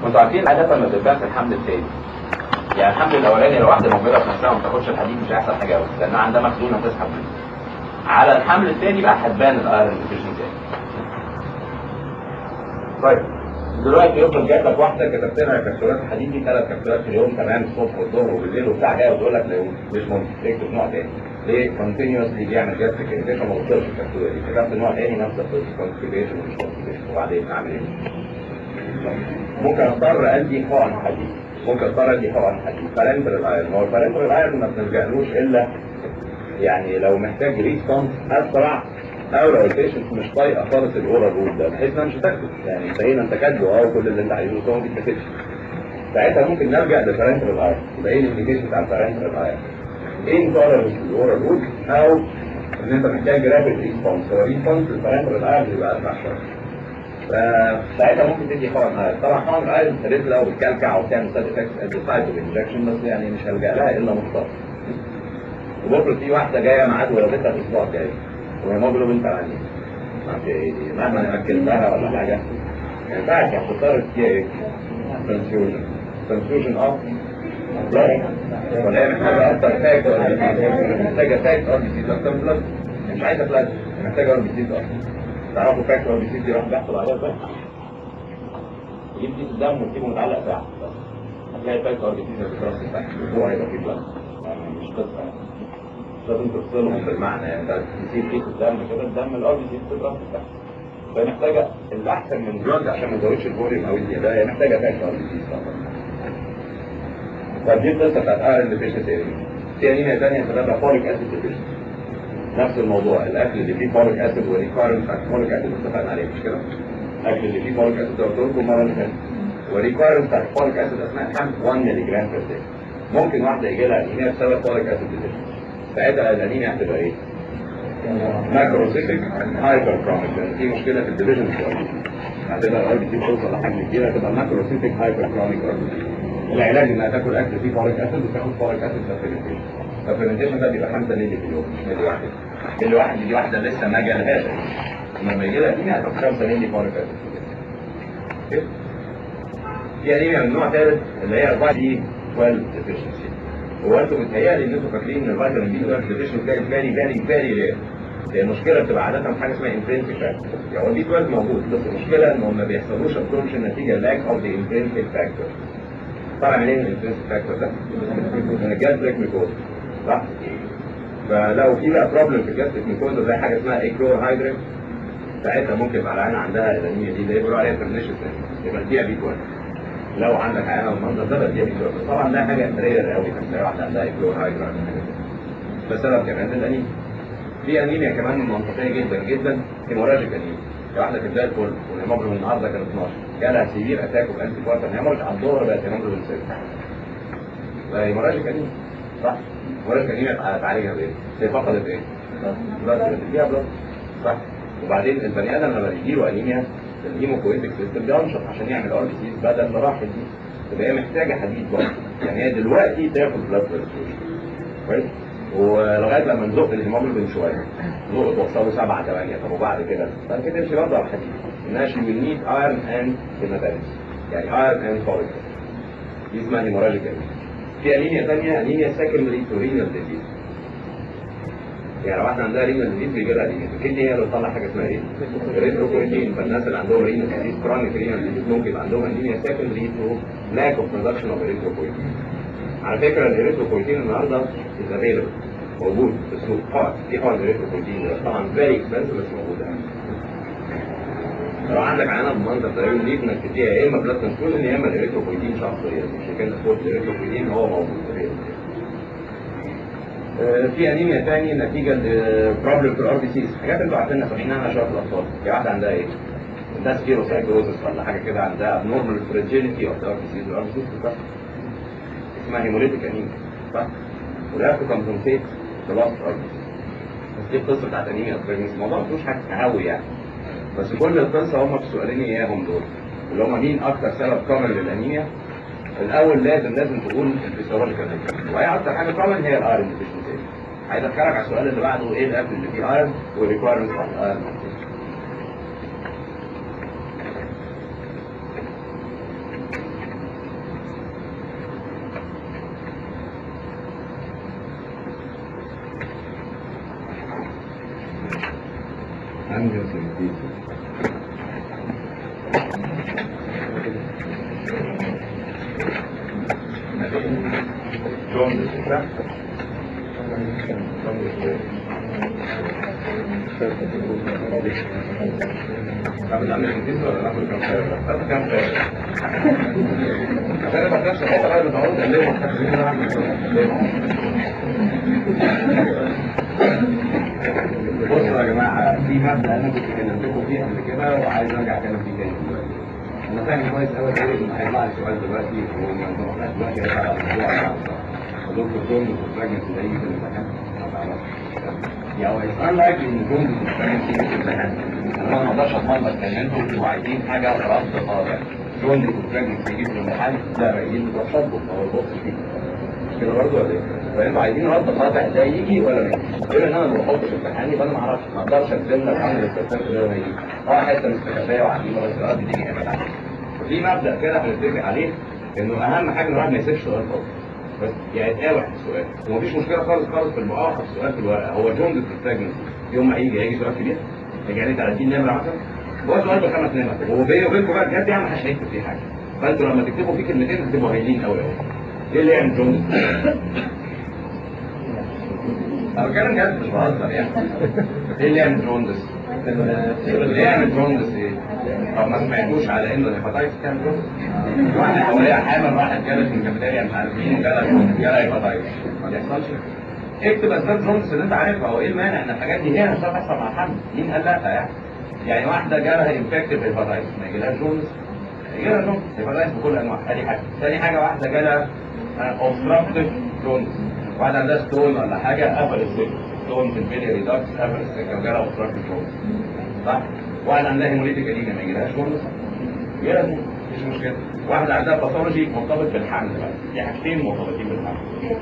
انتوا عارفين عادة ما بتبقاش الحمل الثاني يعني الحمل الاولاني لو واحده موجوده في نفسها وما تاخدش الحديد مش هيحصل حاجه قوي لانها عندها مخزونه تسحب منه على الحمل الثاني بقى هتبان الايرون ديفيشنسي طيب دلوقتي يفضل جات لك واحده كتبت لها كبسولات حديد دي ثلاث كبسولات في اليوم تمام الصبح والظهر وبالليل وبتاع جايه وتقول لك لو مش ممكن تكتب نوع تاني ليه؟ كونتينيوسلي بيعمل جاستريك انفكشن ما وصلش الكبسوله دي كتبت نوع تاني نفس القصه كونستيبيشن ومش كونستيبيشن وبعدين اعمل ايه؟ ممكن اضطر ادي حقن حديد ممكن اضطر ادي حقن حديد فالنترال ايرون هو الفالنترال ايرون ما بنلجألوش الا يعني لو محتاج ريسبونس اسرع او لو البيشنت مش طايقه خالص الاورال رول ده بحيث انها مش هتاخده يعني انتهينا انت كاتبه اه كل اللي انت عايزه بس هو ما بيتكتبش ساعتها ممكن نرجع للفالنترال ايرون يبقى ايه الانديكيشن بتاع الفالنترال ايرون ايه انتولرنس للاورال رول او ان انت محتاج رابid ريسبونس هو ريسبونس الفالنترال ايرون بيبقى اسرع شويه فساعتها ممكن تدي حقن ايرون طبعا حقن ايرون ابتديت لو بتكلكع وبتعمل سايد افكتس ات سايد اوف انجكشن بس يعني مش هلجا لها الا مضطر وبكره في واحده جايه ميعاد ولادتها الاسبوع الجاي وهيموجلوبين طالعين ما اعرفش ايه دي مهما ناكل لها ولا حاجه ما ينفعش هتضطر تديها ايه؟ ترانسفيوجن ترانسفيوجن اه ولا هي محتاجه اكتر فاك ولا محتاجه فاك ار بي سي اكتر من بلاد مش عايزه بلاد محتاجه ار بي سي اكتر تعرفوا فاك ار بي سي دي راح بيحصل عليها بس تجيب كيس الدم وتسيبه متعلق ساعه بس هتلاقي فاك ار بي سي زي الكراس بتاعك هو هيبقى فيه بلاد يعني مش قصه يعني لازم تفصلهم بالمعنى يعني انت تسيب كيس الدم كده الدم الار بي سي بتضرب تحت فهي محتاجه الاحسن من دراج عشان ما تزودش الفوليوم او الزياده هي محتاجه فاك ار بي سي طب دي القصه بتاعت ايرون ديفيشنسي في انيميا ثانيه سببها فوليك اسيد ديفيشنسي نفس الموضوع الاكل اللي فيه فوليك اسيد وريكارنت بتاعت فوليك اسيد اتفقنا عليه مش كده؟ الاكل اللي فيه فوليك اسيد قلت لكم المره اللي فاتت وريكارنت بتاعت فوليك اسيد اثناء الحمل 1 مللي جرام بير داي ممكن واحده يجي لها انيميا بسبب فوليك اسيد ديفيشنسي ساعتها الانيميا هتبقى ايه؟ ماكروسيتك هايبر كرونيك لان في مشكله في الديفيجن هتبقى الار بي سي توصل لحجم كبير هتبقى ماكروسيتك هايبر كرونيك ار بي سي العلاج انها تاكل اكل فيه فوليك اسيد وتاخد فوليك اسيد سبلمنتيشن السبلمنتيشن ده بيبقى 5 مللي في اليوم مش مللي واحد مللي واحد دي واحده لسه ما جالهاش لما يجي لها انيميا هتاخد 5 مللي فوليك اسيد في انيميا من نوع ثالث اللي هي 4 دي 12 ديفيشنسي هو انتوا متهيألي ان انتوا فاكرين ان الفيتامين بي 12 ديفيشنسي ده فيري فيري فيري رير هي المشكله بتبقى عاده في حاجه اسمها انترنسيك فاكتور يعني هو البي 12 موجود بس المشكله انه ما بيحصلوش ابسوربشن نتيجه لاك اوف ذا انترنسيك فاكتور طالع منين الانترنسيك فاكتور ده؟ من الجاستريك ميكوز صح؟ فلو في بقى بروبلم في الجاستريك ميكوز زي حاجه اسمها ايكلور هايدريت ساعتها ممكن يبقى العيان عندها الانيميا دي اللي بيقولوا عليها برنيشن يبقى اديها بي 12 لو عندك عيانه بالمنظر ده بديها بي 12 طبعا ده حاجه رير قوي تلاقي واحده عندها ايكلور هايدريت ده سبب كمان الانيميا في انيميا كمان منطقيه جدا جدا هيموراجيك انيميا واحده كانت زي الفل والهيموجلوبين النهارده كان 12 جالها سيفير اتاك اوف انتي كوارتر هيموراج على الظهر بقت هيموجلوبين 6 ده هيموراجيك انيميا صح هيموراجيك انيميا تعالجها بايه؟ هي فقدت ايه؟ بلاد فيها بلاد صح وبعدين البني ادم لما بيجي له انيميا الهيموكويتك سيستم بينشط عشان يعمل ار بي سيز بدل مراحل دي تبقى هي محتاجه حديد برضه يعني هي دلوقتي تاخد بلاد كويس ولغايه لما نزق الهيموجلوبين شويه نزق توصله 7 8 طب وبعد كده بعد كده تمشي برضه على الحديد ماشي وي نيد ايرون اند هيماتيمس يعني ايرون اند فوليك دي اسمها هيموراجيك في انيميا ثانيه انيميا سكندري تو رينال ديزيز يعني لو واحده عندها رينال ديزيز بيجي لها انيميا الكدني هي اللي بتطلع حاجه اسمها ايه؟ ريتروبروتين فالناس اللي عندهم رينال ديزيز كرونيك رينال ديزيز ممكن يبقى عندهم انيميا سكندري تو لاك اوف برودكشن اوف ريتروبروتين على فكره الريتروبروتين النهارده از افيلبل موجود في السوق حقن في حقن ريتروبروتين طبعا فيري اكسبنسيف بس موجوده لو عندك عينه بمنظر ده يقول ليك انك تديها يا اما بلاد تنسكوزن يا اما الريتروبروتين شخصيا مش كده فوق الريتروبروتين هو موجود في انيميا ثاني نتيجه لبروبلم في الار بي سيز حاجات انتوا عارفينها فاهمينها شويه في الاطفال في واحده عندها ايه؟ عندها سبيروسايكوزس ولا حاجه كده عندها abnormal fragility of the ار بي سيز والار بي سيز اسمها هيموليتيك انيميا صح؟ وده تو كومبنسيت ذا لاست ار بي سيز بس دي القصه بتاعت انيميا بريجنسي الموضوع ما فيهوش حاجه قوي يعني بس كل القصه هم في السؤالين اياهم دول اللي هم مين اكتر سبب كومن للانيميا الاول لازم لازم تقول الفيسيولوجيكال وهي اكتر حاجه كومن هي الايرون ديفيشنسي عايز ادخلك على السؤال اللي بعده ايه الاكل اللي فيه ايرون والريكويرمنت بتاع الايرون angiocentesis جون قبل عن الانجليزي ولا ناخد كام خيار؟ ناخد كام خيار؟ عشان ما تنسى الحته بقى اللي بقول ليه بصوا يا جماعه في مبدا انا كنت كلمتكم فيه قبل كده وعايز ارجع اتكلم فيه تاني دلوقتي. انا فاهم كويس قوي قوي ان هيطلع لي سؤال دلوقتي وما رحناش دلوقتي هيطلع على الموضوع دكتور جون والبراجنسي ده يجي في الامتحان ما تعرفش يعني هو اتس انلايك ان جون والبراجنسي يجي في الامتحان انا ما اقدرش اضمن لك ان انتوا بتبقوا عايزين حاجه رفض طالع جون والبراجنسي يجي في الامتحان لا رايقين بترفضوا هو البص فيه مش كده برضه ولا ايه؟ فانتوا عايزين رد قاطع ده يجي ولا ما يجيش؟ بما ان انا ما بحطش امتحان يبقى انا ما اعرفش ما اقدرش الزم لك عن الاستفسار ده ما يجي اه حته مستخبيه وعديمه بس الارض دي هيبقى عليها وفي مبدا كده هنتفق عليه انه اهم حاجه ان الواحد ما يسيبش سؤال فاضي بس يعني يتقاوح في السؤال ومفيش مشكله خالص خالص في المقاوحه في السؤال في الورقه هو جمله البريجنسي يوم ما هيجي هيجي سؤال كبير هيجي عليه 30 نمره مثلا هو سؤال بخمس نمر وبيني وبينكم بقى بجد يعني ما حدش هيكتب فيه حاجه فانتوا لما تكتبوا فيه كلمتين تكتبوا هايلين قوي قوي ايه اللي يعمل جمله انا بتكلم جد مش بهزر يعني ايه اللي يعمل جوندس؟ اللي يعمل جوندس ايه؟ طب ما سمعتوش على انه الهيباتايتس كان جوندس؟ واحد حواليه حامل واحد جالس من كافيتيريا مش عارف مين وجالها جالها هيباتايتس ما بيحصلش اكتب اسباب جوندس اللي انت عارفها هو ايه المانع ان الحاجات دي هي مش هتحصل مع الحمل مين قال لا يعني يعني واحده جالها انفكتيف هيباتايتس ما يجيلهاش جوندس يجيلها جوندس هيباتايتس بكل انواعها ادي حاجه ثاني حاجه واحده جالها اوبستراكتيف جوندس واحد عندها ستون ولا حاجه قفل السكه ستون في البيلياري داكس قفل السكه وجالها اوبستراكتيف جوندس صح؟ واحد عندها هيموليتيك انيميا ما يجيلهاش جوندس يجيلها جوندس مفيش مشكله واحد عندها باثولوجي مرتبط بالحمل بقى دي حاجتين مرتبطين بالحمل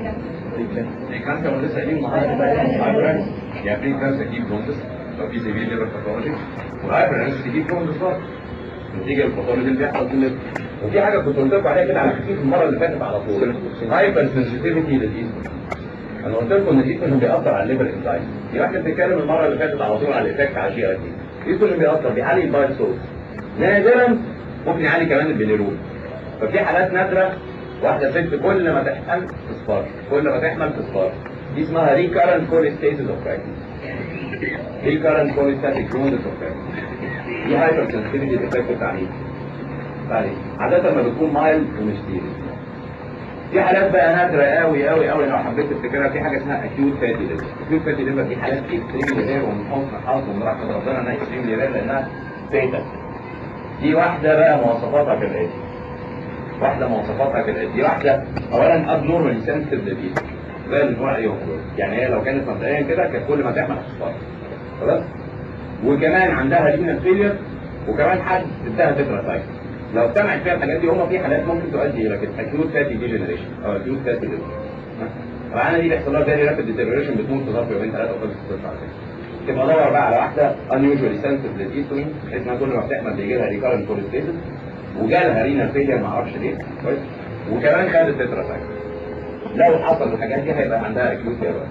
دي كانسر لسه قايلين النهارده يعني بري كانسر تجيب جوندس لو في سيفير ليفر باثولوجي والهايبرنس تجيب جوندس برضه نتيجه الباثولوجي اللي بيحصل في الليفر وفي حاجه كنت قلت لكم عليها كده على خفيف المره اللي فاتت على طول هايبر سنسيتيفيتي للايستروجين انا قلت لكم ان الايستروجين بيأثر على الليفر انزايم دي واحده بتتكلم المره اللي فاتت على طول على الايفكت على الجي ار تي الايستروجين بيأثر بيعلي البايل سورس نادرا ممكن يعلي كمان البيليرون ففي حالات نادره واحده ست كل ما تحمل تصفر كل ما تحمل تصفر دي اسمها ريكارنت كوليستيسيس اوف براكتس ريكارنت كوليستاتيك جوندس اوف براكتس دي هايبر سنسيتيفيتي الايفكت بتاع ايه؟ بعدين عادة ما بتكون مايل ومش سيريس في حالات بقى نادرة قوي قوي قوي لو حبيت تفتكرها في حاجة اسمها اكيوت فاتي ليفر اكيوت فاتي ليفر دي حالات اكستريملي رير ومن حسن حظ ومن رحمة ربنا انها اكستريملي رير لانها فيتا دي واحدة بقى مواصفاتها كالآتي واحدة مواصفاتها كالآتي دي واحدة أولا اب نورمالي سنسيتيف للإيد زي النوع يوم يعني هي لو كانت مبدئيا كده كانت كل ما تعمل هتصفر خلاص وكمان عندها رينال فيلير وكمان حد اداها تترا لو اجتمعت فيها الحاجات دي هم في حالات ممكن تؤدي الى كده اكيوت فاتي ديجنريشن او اكيوت فاتي ليفر العينه دي بيحصل لها فيري رابيد ديتيريوريشن بتموت في ظرف يومين ثلاثه وخمس ست على فكره تبقى دور بقى على واحده unusually sensitive للايستروجين بحيث انها كل ما بتحمل بيجي لها ريكارنت كوليستيسيس وجالها رينال فيلير ما اعرفش ليه كويس وكمان خدت تترا لو حصل الحاجات دي هيبقى عندها اكيوت ليفر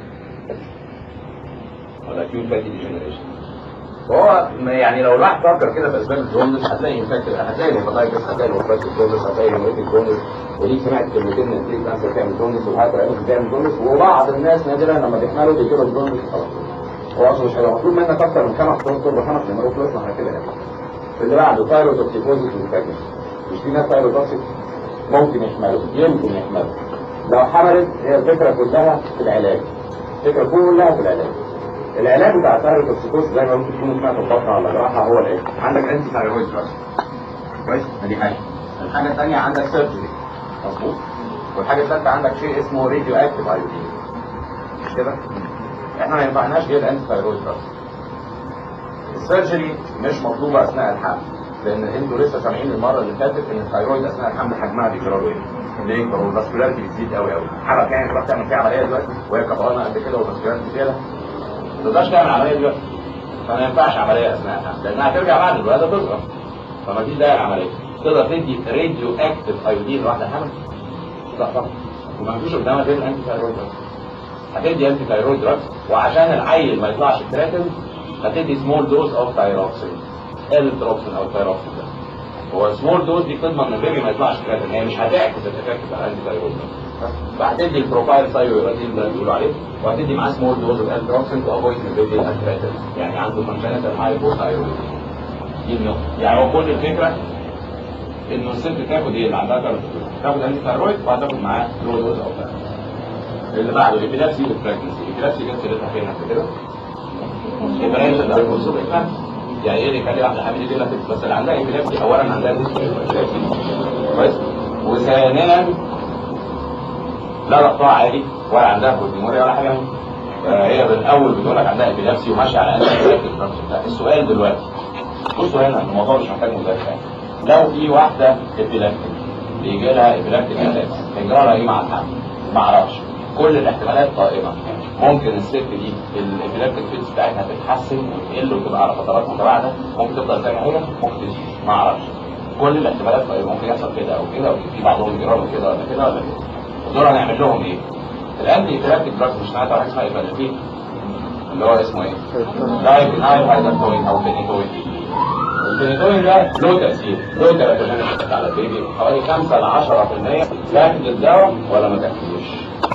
ولا اكيوت فاتي ديجنريشن فهو يعني لو الواحد فكر كده في اسباب الجوندس هتلاقي انفكتد هتلاقي الهيباتايتس هتلاقي الوفرات الجوندس هتلاقي الهيموريتيك جوندس ودي سمعت كلمتين من التريك كانسر بتعمل جوندس والهايبر بتعمل جوندس وبعض الناس نادرا لما بيحملوا بيجي لهم جوندس خلاص هو اصلا مش هيبقى مطلوب منك اكتر من خمس اشهر تربى خمس نمر وخلصنا على كده يعني اللي بعده ثايروتوكسيكوزيس وانفكشن مش في ناس ثايروتوكسيك ممكن يحملوا يمكن يحملوا لو حملت هي الفكره كلها في العلاج الفكره كلها في العلاج العلاج بتاع الثايروتوكسيكوز زي ما ممكن تكونوا سمعتوا البطنه ولا الجراحه هو الايه؟ عندك انتي ثايرويد دراج كويس؟ ادي حاجه الحاجه الثانيه عندك سيرجري مظبوط والحاجه الثالثه عندك شيء اسمه راديو اكتيف ايودين مش كده؟ احنا ما ينفعناش غير انتي ثايرويد دراج السيرجري مش مطلوبه اثناء الحمل لان انتوا لسه سامعين المره اللي فاتت ان الثايرويد اثناء الحمل حجمها بيجرى له ايه؟ بيكبر والفاسكولاريتي بتزيد قوي قوي حرك يعني تروح تعمل فيها عمليه دلوقتي وهي كبرانه قد كده والفاسكولاريتي زياده ما تقدرش تعمل عمليه دلوقتي فما ينفعش عمليه اثناء الحمل لانها هترجع بعد الولاده تصغر فما فيش داعي العمليه تقدر تدي راديو اكتف ايودين لواحده حمل لا طبعا وما فيش قدامها غير الانتي ثايرويد دراج هتدي انتي ثايرويد دراج وعشان العيل ما يطلعش كراتين هتدي سمول دوز اوف تايروكسين التروكسين او تايروكسين ده هو سمول دوز دي تضمن ان البيبي ما يطلعش كده هي مش هتعكس الافكت بتاع الانتي تايروكسين فهتدي البروفايل ثايرويدين ده اللي بيقولوا عليه وهتدي معاه سمول دوز اوف التروكسين تو افويد البيبي الاتريتد يعني عنده كونجنتال هايبوثايرويدين دي النقطه يعني هو كل الفكره انه الست تاخد ايه اللي عندها تاخد تاخد انتي ثايرويد وهتاخد معاه لو دوز او ده اللي بعده الابيلابسي والبريجنسي الابيلابسي جت سيرتها فين قبل كده؟ البرانش ده بيوصل يعني ايه اللي يخلي واحده حامل دي لك بس اللي عندها ابيلابسي اولا عندها ديسك كويس وثانيا لا ضغطها عالي ولا عندها بروتينوريا ولا حاجه هي بالاول بتقول لك عندها ابيلابسي وماشيه على انتي السؤال دلوقتي بصوا هنا الموضوع مش محتاج مذاكره لو في واحده ابيلابتيك بيجي لها ابيلابتيك اتاكس هيجرى لها ايه مع الحمل؟ ما اعرفش كل الاحتمالات قائمه ممكن الست دي الابيلابتيك فيتس بتاعتها تتحسن وتقل وتبقى على فترات متباعده ممكن تفضل زي ما هي ممكن تزيد ما اعرفش كل الاحتمالات قائمه ممكن يحصل كده او كده وفي بعضهم يجربوا كده ولا كده ولا كده دول هنعمل لهم ايه؟ الانتي ابيلابتيك دراجز مش سمعت حاجه اسمها ايبالوتين اللي هو اسمه ايه؟ دايب نايل هايدرتوين او فينيتوين الفينيتوين ده له تأثير له تلاتوجينيك على البيبي حوالي 5 ل 10% تاخد الدواء ولا ما تاخدوش؟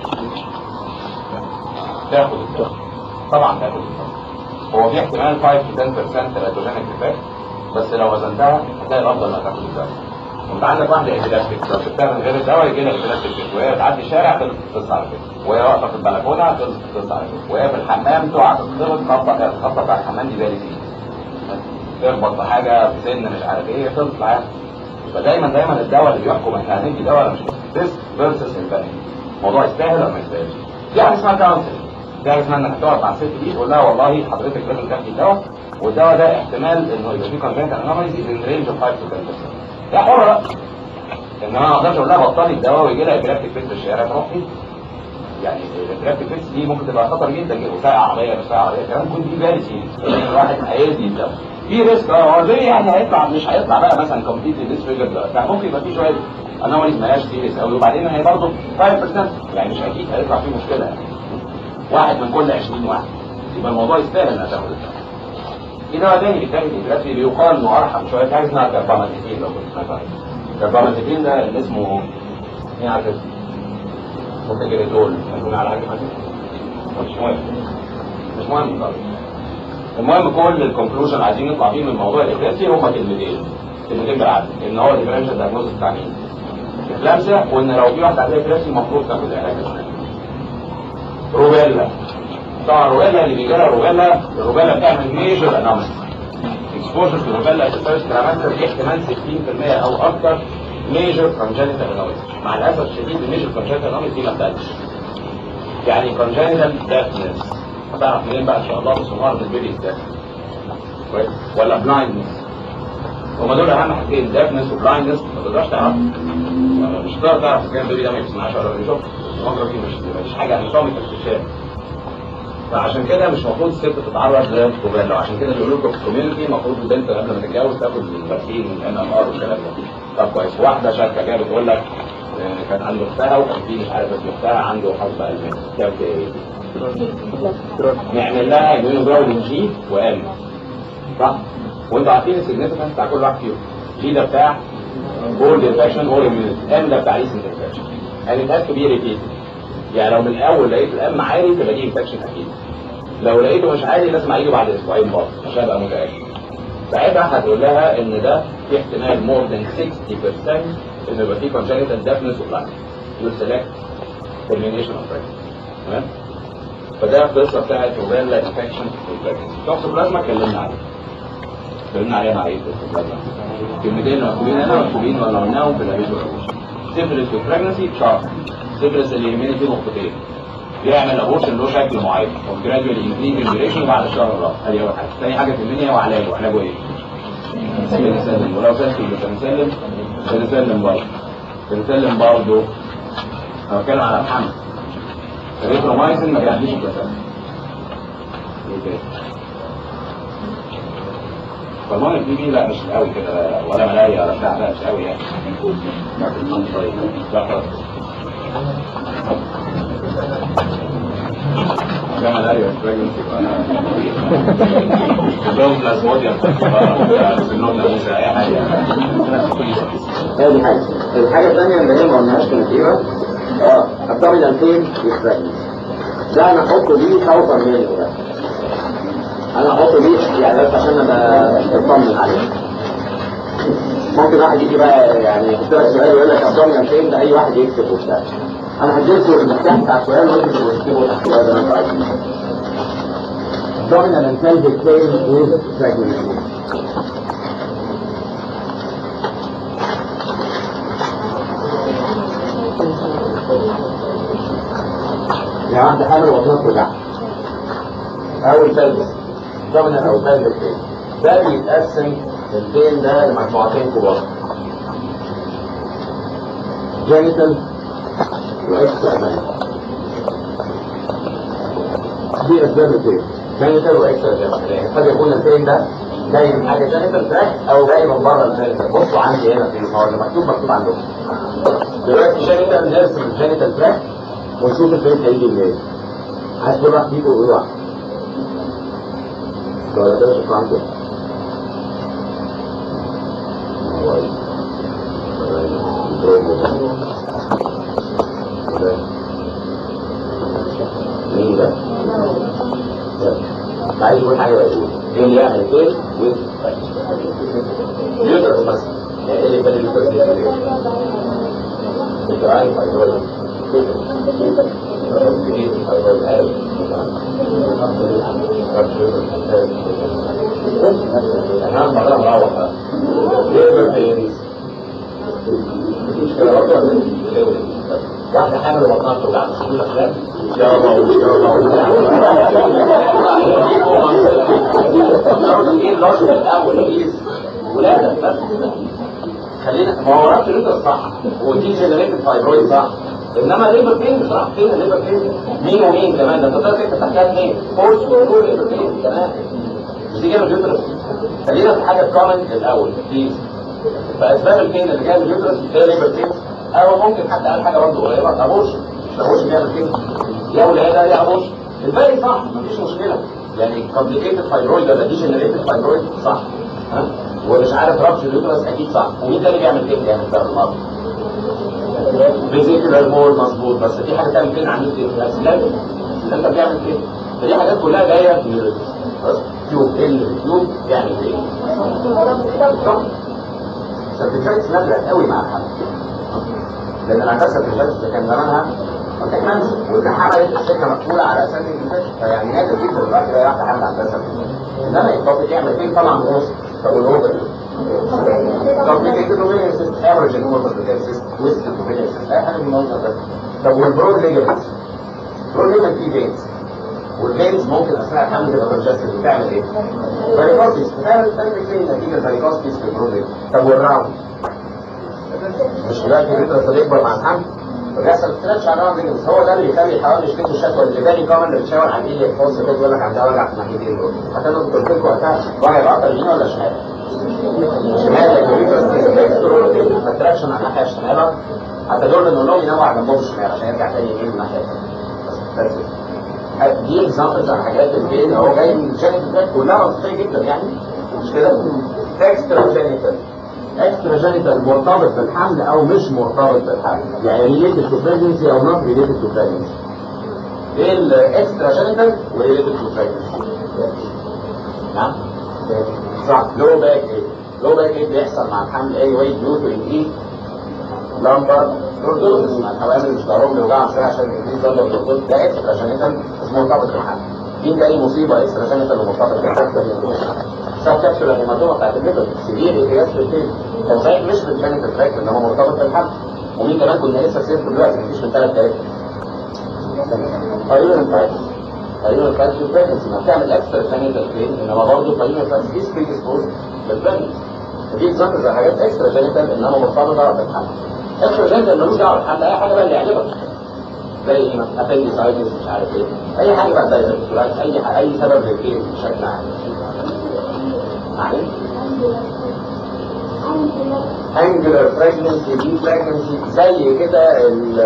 تاخد الدواء طبعا تاخد الدواء هو في احتمال 5 ل 10% تلاتوجينيك افكت بس لو وزنتها هتلاقي الافضل انك تاخد الدواء وانت عندك واحده ايبيلاستيك لو سبتها من غير الدواء يجي لها ايبيلاستيك وهي بتعدي الشارع تقص على كده وهي واقفه في البلكونه تقص على كده وهي في الحمام تقع تتخبط خبطه الخبطه بتاع الحمام دي بالي فيه تخبط في حاجه في سن مش عارف ايه تطلع فدايما دايما الدواء اللي بيحكم احنا هندي دواء ولا مش ريسك فيرسس امباني الموضوع يستاهل ولا ما يستاهلش دي حاجه اسمها كونسلنج دي حاجه اسمها انك تقعد مع الست دي تقول لها والله حضرتك لازم تاخدي الدواء والدواء ده احتمال انه يبقى فيه كونجنت انوماليز ان رينج اوف 5 to 10% يا حره بقى انما ما اقدرش اقول لها بطلي الدواء ويجي لها ابيلابتيك فيت في الشارع تروح فين يعني الابيلابتيك فيت دي ممكن تبقى خطر جدا جدا وسايقه عربيه مش سايقه عربيه كمان ممكن دي فيري سيريس الواحد هيدي الدواء في ريسك اه ليه يعني هيطلع مش هيطلع بقى مثلا كومبليتلي ديسفيجر ده ممكن يبقى في شويه انوماليز ما هياش سيريس قوي وبعدين هي برضه 5% يعني مش اكيد هيطلع فيه مشكله يعني واحد من كل 20 واحد يبقى الموضوع يستاهل انها تاخد الدواء في دواء تاني بيتاخد دلوقتي بيقال انه ارحم شويه في حاجه اسمها كاربامازيبين لو كنت سمعت عنها كاربامازيبين ده اللي اسمه ايه عارف متجريتول يكون على حاجه مش مهم مش مهم خالص المهم كل الكونكلوجن عايزين نطلع بيه من موضوع الافلاسي هما كلمتين كلمتين بالعدل ان هو الديفرنشال دايجنوستس بتاع مين؟ افلاسيا وان لو في واحد عندها افلاسي المفروض تاخد علاج روبيلا طبعا روبيلا اللي بيجي لها روبيلا الروبيلا بتعمل ميجر انومالي اكسبوجر تو روبيلا اتفيرست ترامستر دي احتمال 60% او اكتر ميجر كونجنتال انومالي مع الاسف الشديد الميجر كونجنتال انومالي دي ما بتقلش يعني كونجنتال ديفنس هتعرف منين بقى ان شاء الله بصناعه البيبي ده كويس ولا بلايندنس هما دول اهم حاجتين ديفنس وبلايندنس ما تقدرش تعرف مش هتقدر تعرف اذا كان البيبي ده ما بيسمعش ولا بيشوف المجرى دي مش مش حاجه اناتوميك استشفاء فعشان كده مش المفروض الست تتعرض للروبيلا وعشان كده بيقولوا لكم في الكوميونتي المفروض البنت قبل ما تتجوز تاخد الفاكسين الان ام ار والكلام ده طب كويس واحده شركه جايه بتقول لك كان عنده اختها وكان في مش عارف اسم اختها عنده حصبه الماني تعمل ايه؟ نعمل لها يونيجراود جي وام صح؟ وانتوا عارفين السيجنفكنس بتاع كل واحد فيهم جي ده بتاع اولد انفكشن اول اميونيتي ام ده بتاع ريسنت انفكشن يعني it has to be repeated يعني لو من الاول لقيت الام عالي تبقى دي انفكشن اكيد لو لقيته مش عالي لازم اعيده بعد اسبوعين برضه عشان ابقى متاكد ساعتها هتقول لها ان ده في احتمال مور ذان 60% ان يبقى في congenital deafness وبلاك يو سيلكت termination of pregnancy تمام فده القصه بتاعت روبيلا انفكشن توكسوبلازما اتكلمنا عليها اتكلمنا عليها مع ايه التوكسوبلازما كلمتين مكتوبين هنا مكتوبين ولا قلناهم في الابيض سيفلس وبريجنسي شارب سيفلس اللي يهمني فيه نقطتين بيعمل ابورشن له شكل معين وجراديولي انكريز الديوريشن بعد الشهر الرابع ادي اول حاجه ثاني حاجه تهمني هو علاجه علاجه ايه؟ بنسلم ولو سلك بنسلم بنسلم برضه بنسلم برضه انا بتكلم على الحمل الريترومايسين ما بيعديش الكثافه فالمهم البي بي لا مش قوي كده ولا ملايا ولا بتاع لا مش قوي يعني طيب لا خلاص ده ملايا بريجنسي عندهم بلازموديوم سنهم ناموسه اي حاجه هذه حاجة الحاجة الثانية اللي هي ما قلناهاش كانت ايه بقى؟ اه ابدومينال بين يستريح ده انا احطه ليه خوفا منه ده انا احطه ليه يعني بس عشان ابقى اطمن عليه ممكن واحد يجي بقى يعني يحط لك سؤال ويقول لك ابدومينال بين ده اي واحد يكتب وبتاع انا هديله المفتاح بتاع السؤال وانت تكتبه تحت السؤال ده انت عايزه abdominal and pelvic pain with pregnancy. يعني واحدة حامل وبطنها توجعها أو البلبس abdominal أو pelvic pain ده بيتقسم البين ده لمجموعتين كبار genital وإكسترا دي أسباب البين جانيتال واكسترا جانيتال يعني قد يكون الفين ده جاي من حاجه جانيتال تراك او جاي من بره الجانيتال بصوا عندي هنا في المواد مكتوب مكتوب عندكم دلوقتي جانيتال نرسم الجانيتال تراك ونشوف الفين هيجي منين عايز كل واحد يجي ويقول واحد ولا ده شكرا كده مين ده؟ عايز يقول حاجه يقول ايه اللي يعمل ايه ويز يوترس بس ايه اللي يبقى اليوترس دي انت عارف هيقول انا مرة مروح بقى ليه بينز مفيش كده برضه واحدة حامل وبطنها بتوجع تقول لك لا يا الله يا الله ايه اللوجيك الاول ايه ولاده بس خلينا ما هو رابط الليفر صح ودي جنريتد فايبرويد صح انما الليفر بين مش راح فين الليفر بين مين ومين كمان ده انت تقدر تكتب تحتها اثنين فورس ونور ليفر بين كمان مش دي جايه من اليوترس خلينا في حاجه كومن الاول بليز فاسباب البين اللي جايه من اليوترس هي ليفر بين او ممكن حتى قال حاجه برضه قريبه ابورشن مش ابورشن بيعمل كده يا ولاده يا ابورشن الباقي صح مفيش مشكله يعني كومبليكيتد فايبرويد ولا ديجنريتد فايبرويد صح ها ومش عارف رابش اليوترس اكيد صح ومين تاني بيعمل كده بيعمل ده المرض فيزيكال مور مظبوط بس في حاجه تعمل كده عن الاسلام انت بيعمل كده فدي حاجات كلها جايه من اليوترس بس تيوب ال تيوب يعمل ايه؟ سيرتيفيكتس نادرة قوي مع الحمل لان الهندسه في الجلسه كان زمانها ما تكملش وكان عملت السكه مقفوله على اساس الانفكشن فيعني نادر جدا الواحد يلاقي واحده حامل هندسه انما الطبيعي يعمل فيه طبعا نص طب والاوفر طب نيجي كده وين سيست افريج الاوفر ده سيست ويست الدومينيا سيست اي حاجه من المنظر ده طب والبرود ليجمنت برود ليجمنت فيه فينز والفينز ممكن اثناء الحمل تبقى كونجستد بتعمل ايه؟ فاريكوسيس بتعمل بتعمل ايه نتيجه فاريكوسيس في البرود ليجمنت طب والراوند مش دلوقتي الريترس بيكبر مع الحمل فبيحصل ستريتش على الراوند بس هو ده اللي يخلي الحيوان يشتكي الشكوى اللي بالي كمان اللي بتشاور على الايد يتفصل كده يقول لك عندها وجع في الناحيتين دول حتى انا كنت قلت لكم وقتها وجع العضله اليمين ولا الشمال؟ شمال لكن الريترس اتراكشن على الناحيه الشمال حتى دول نقول لهم ينوع جنبهم الشمال عشان يرجع تاني يمين من الناحيه الثانيه دي اكزامبلز على حاجات البين هو جاي من الجينيتال كلها منطقيه جدا يعني مش كده؟ اكسترا جينيتال اكسترا جينيتال مرتبط بالحمل او مش مرتبط بالحمل يعني ريليتد تو بريجنسي او نوت ريليتد تو بريجنسي ايه الاكسترا جينيتال وريليتد تو بريجنسي نعم صح لو باك ايه لو باك ايه بيحصل مع الحمل اي واي ديو تو انكريز لمبر لوردوزس مع الحوامل مش ضروري بيوجعهم شويه عشان انكريز لمبر لوردوزس ده اكسترا جينيتال بس مرتبط بالحمل دي تاني مصيبه اكسترا جينيتال ومرتبط بالحمل سب كابسول الهيماتوما بتاعت الليفر سيفير اكياس في الفيل هو صحيح مش بالجينيتال تراك ان هو مرتبط بالحمل ومين كمان كنا لسه سيرته دلوقتي مفيش من ثلاث ثلاث قليل الفايت قليل الفايت في البريجنسي ما بتعمل اكسترا جينيتال بين انما برضه قليل الفايت دي بريديسبوز بالبريجنسي دي اكزامبلز على حاجات اكسترا جينيتال انما مرتبطه بالحمل اكسترا جينيتال ملوش دعوه بالحمل اي حاجه بقى اللي يعجبك زي ايه ابنديسايتس مش عارف ايه اي حاجه بقى زي اي حاجة. اي سبب للكيس بشكل عام معلش angular pregnancy دي pregnancy زي كده ال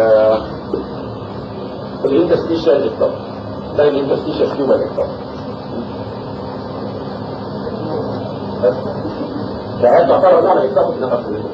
الانترستيشال اكتوب زي الانترستيشال تيوبال اكتوب شهادة تعتبر نوع من الإكتاف إنما كلهم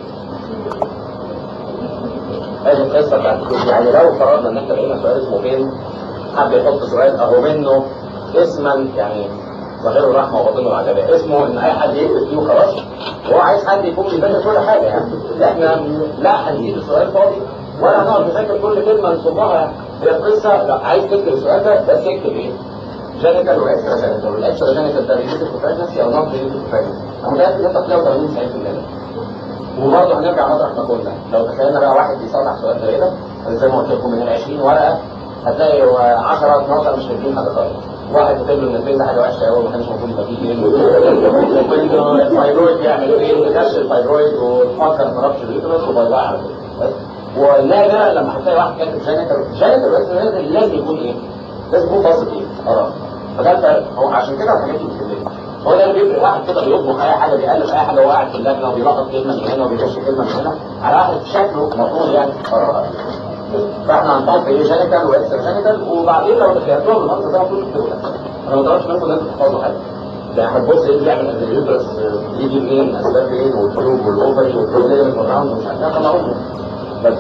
هذه القصة بتاعت الكتب. يعني لو فرضنا إن إحنا لقينا سؤال اسمه فين حد يحط سؤال أهو منه اسما يعني ظاهره الرحمة وباطنه العذاب اسمه إن أي حد يكتب فيه وخلاص وهو عايز حد يكون بيذاكر كل حاجة يعني لا إحنا لا هنجيب السؤال فاضي ولا هنقعد نذاكر كل كلمة نصبها هي القصة لا عايز تكتب السؤال ده بس اكتب إيه؟ جينيكال واكسترا جينيكال والاكسترا جينيكال ده ريليتد تو بريجنسي او نوت ريليتد تو بريجنسي انا متاكد ان انت هتلاقي 80 90% وبرضه هنرجع مطرح ما كنا لو تخيلنا بقى واحد بيصلح سؤال زي ده زي ما قلت لكم من ال 20 ورقه هتلاقي 10 12 مش فاكرين حاجه خالص واحد كتب له ان البين ده حاجه وحشه قوي ما كانش المفروض يبقى فيه بين الفايبرويد يعمل ايه نفس الفايبرويد وتفكر ما تعرفش اليوترس وباي باي على كده بس والنادر لما هتلاقي واحد كاتب جينيتال جينيتال بس لازم يكون ايه؟ لازم يكون بوزيتيف اه فده الفرق هو عشان كده الحاجات دي بتفرق هو ده اللي بيفرق واحد كده بيطبخ اي حاجه بيألف اي حاجه وهو قاعد في اللجنه وبيلقط كلمه من هنا وبيخش كلمه من هنا على واحد شكله المفروض يعني قرار فاحنا هنطبق ايه جينيتال واكسترا جينيتال وبعدين لو تخيلتوها بالمنطق ده المفروض تكتبوا ده انا ما طلبتش منكم ان انتوا تحفظوا حاجه ده احنا بص ايه اللي بيعمل اليوترس يجي منين اسباب ايه والتيوب والاوفري والبروبلم والراوند ومش عارف ايه طلعوا بس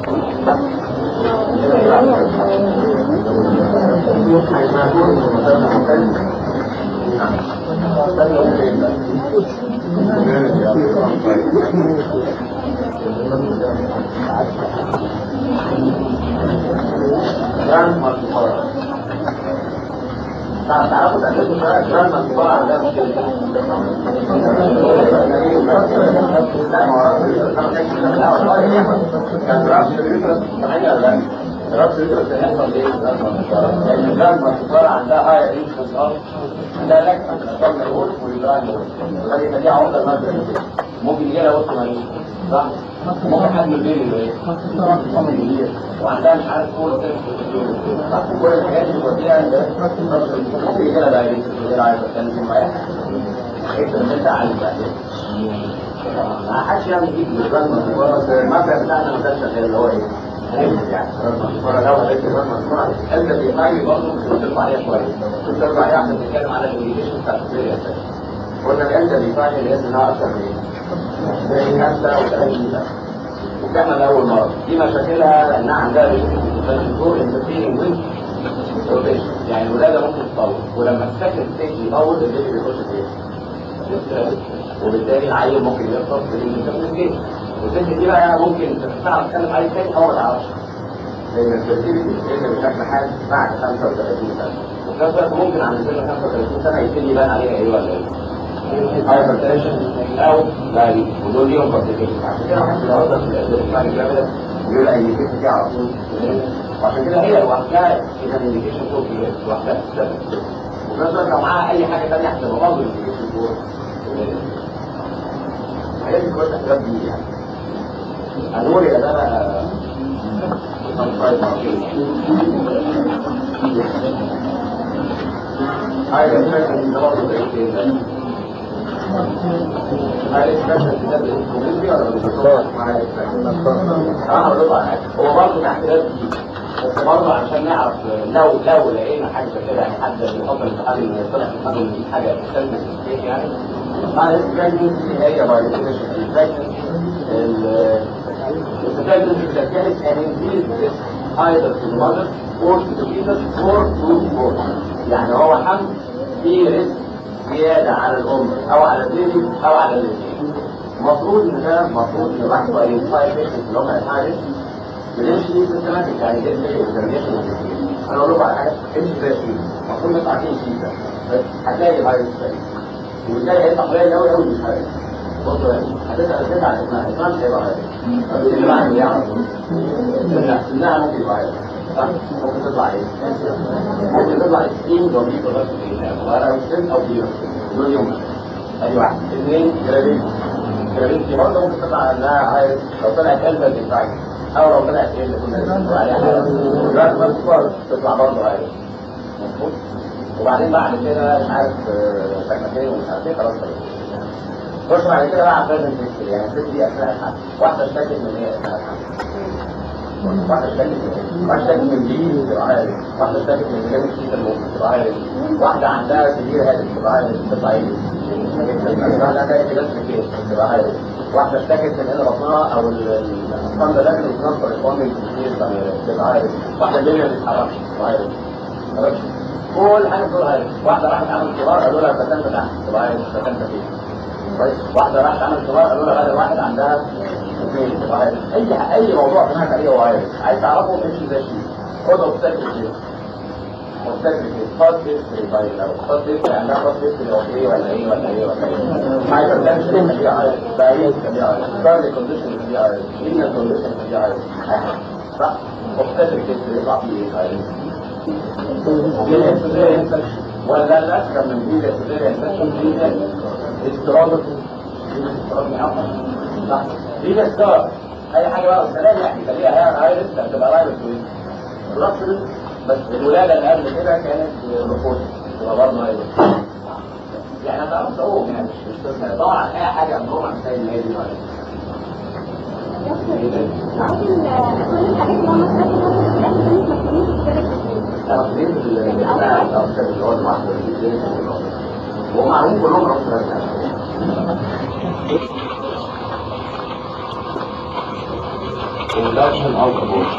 تعرفوا تعرفوا جرام مصباح عندها مشكلة كان رأس الريترس ثمانية ولا لا؟ رأس الريترس هيحصل ليه؟ لأن جرام مصباح عندها هاي ريترس أرض عندها لك أكثر من الغول والجرام هذه دي عمدة المادة ممكن يجي لها وسط مريض صح؟ ممكن حد من البيبي اللي ايه؟ وعندها مش عارف كل كل الحاجات اللي بتوديها ممكن يجي لها دايريس يجي لها هايبرتنشن ما يحصل انت عالم بعدين ما حدش يعمل فيك بالرغم من المبدا بتاعنا ما كانش غير اللي هو ايه؟ يعني لو هديت الرغم انت بيقايم برضه بترفع عليها شويه بترفع عليها عشان تتكلم على الكوميونيكيشن بتاع السيريا قلنا الانت بيقايم لازم نعرف اكتر من ايه؟ زي خمسة وثلاثين سنة وكان لأول مرة دي مشاكلها إنها عندها ريسك انترفيرنج ويز يعني الولادة ممكن تطول ولما تسكن ستيج يطول البيبي بيخش في ايه؟ وبالتالي العيل ممكن يخطر في الانترفيرنج والست دي بقى ممكن تعرف تتكلم عليه تاني أو ما تعرفش لأن الفيرتيليتي بتقل بشكل حاد بعد 35 سنة وفي نفس الوقت ممكن عند سن 35 سنة يبتدي يبان عليها ايه ولا ايه؟ هايبرتنشن او دايري ودول ليهم كومبليكيشن عشان كده واحد بيلاحظها في الاسباب الجامده بيقول اي كيس دي على طول وعشان كده هي لوحدها كده الانديكيشن فور لوحدها وفي نفس الوقت لو معاها اي حاجه ثانيه هتبقى برضه الانديكيشن فور الحاجات دي كلها اسباب دي يعني هنقول يا ده بقى هاي الفكره دي برضه زي كده هو برضه تحت بس برضه عشان نعرف لو لو لقينا حاجه كده يعني حد بيحط الامتحان اللي طلع في الامتحان اللي حاجه تستلزم الكيس يعني معنى البريجنسي هي بايولوجيكال البريجنسي البريجنسي بتتجهز ان انزيل either to the mother or to the fetus or to both يعني هو حمل فيه ريسك زيادة على الأم أو على البيبي أو على الاثنين المفروض إن ده المفروض إن الواحد أيدنتيفاي بيشنت اللي هم الحاجة بنمشي سيستماتيك يعني ده زي اكزامينشن أنا أقول لكم على حاجة امشي زي الشيء المفروض نطلع فيه شيء ده بس هتلاقي فيروس تاني وتلاقي هيطلع قليل أوي أوي مش فايروس بصوا يعني هتسأل أسئلة عن اسمها اسمها مش هيبقى فيروس طب اللي معاك إيه يعرف سنها ممكن يبقى فيروس ممكن تطلع ايه؟ ممكن تطلع سكين ضمير بس ولا او سن او كبيرة دول يوم ادي واحد اثنين جرابين جرابين دي برضه ممكن تطلع انها عايز لو طلعت قلبة تنفعك او لو طلعت ايه اللي كنا بنقول عليها دلوقتي بس تطلع برضه عايز مظبوط وبعدين بعد كده مش عارف ساكنه فين ومش عارف ايه خلاص خش بعد كده بقى على بريزنت يعني الست دي اثناء الحمل واحده اشتكت من هي اثناء الحمل واحده اشتكت من واحده اشتكت من بي تبقى عارف واحده اشتكت من جامد فيتا المخ تبقى عارف واحده عندها سبير هادف تبقى عارف تبقى عارف واحده عندها اعتلاف في الكيس تبقى عارف واحده اشتكت من ان بطنها او الفند ده اللي بيتنصر الفند تبقى عارف واحده الدنيا ما بتتحركش تبقى عارف ماشي؟ كل حاجه بتقول عارف واحده راحت عملت اختبار قالوا لها فتنت تحت تبقى عارف فتنت فين كويس واحده راحت عملت اختبار قالوا لها غير واحد عندها فين تبقى عارف اي اي موضوع سمعت عليه هو عارف عايز تعرفه امشي زي شيء خد اوبستاكل كده اوبستاكل كده خد هيستوري باي لو خد هيستوري عندها خد هيستوري او ايه ولا ايه ولا ايه ولا ايه هايبر تنشن دي عارف بعيد دي عارف كارد كونديشن دي عارف لينير كونديشن دي عارف صح اوبستاكل كده يطلع فيه ايه عارف ولا ده الأسكر من دي الاسبرية انفكشن دي استرادة صح دي الاستار اي حاجة بقى السلام يعني خليها هي ايرس هتبقى رايبس وين بس الولادة اللي قبل كده كانت رفوز تبقى برضه ايرس يعني انا بعرف اقوم يعني مش مش بدور على اي حاجة نروح عن سيد الهادي ولا ومعهم كلهم رأس induction of abortion.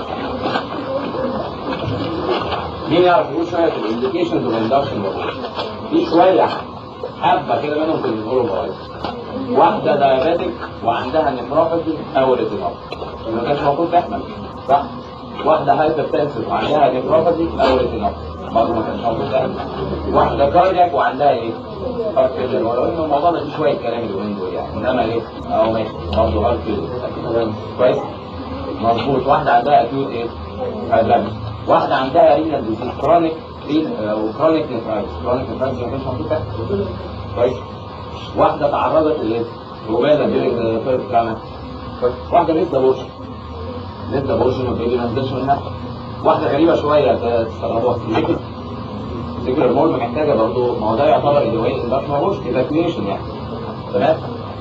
مين يعرف يقول شوية في الانديكيشنز اوف induction of abortion؟ في شوية حبة كده منهم في النيورو فايروس. واحدة دايابيتك وعندها نفروباثي أو ريتينوباثي. ما كانش المفروض تحمل صح؟ واحدة هايبر تنسف وعندها نفروباثي أو ريتينوباثي. برضه ما كانش المفروض تحمل. واحدة كاردياك وعندها إيه؟ هارت فيلر ولو إن الموضوع ده فيه شوية كلام اليومين دول يعني إنما إيه؟ أهو ماشي برضه هارت فيلر. كويس؟ مظبوط واحدة عندها اكيوت ايه؟ هايبرامي واحدة عندها رينال ديزيز كرونيك او كرونيك نفرايتس كرونيك نفرايتس ما كانش موجود تحت كويس واحدة تعرضت لايه؟ رومانا بيرك فيرست كرانا كويس واحدة لسه بورشن لسه بورشن وبيبي ما نزلش منها واحدة غريبة شوية تستغربوها سيكل سيكل مول محتاجة برضه ما هو ده يعتبر اللي هو ايه؟ ما هوش ايفاكيويشن يعني تمام؟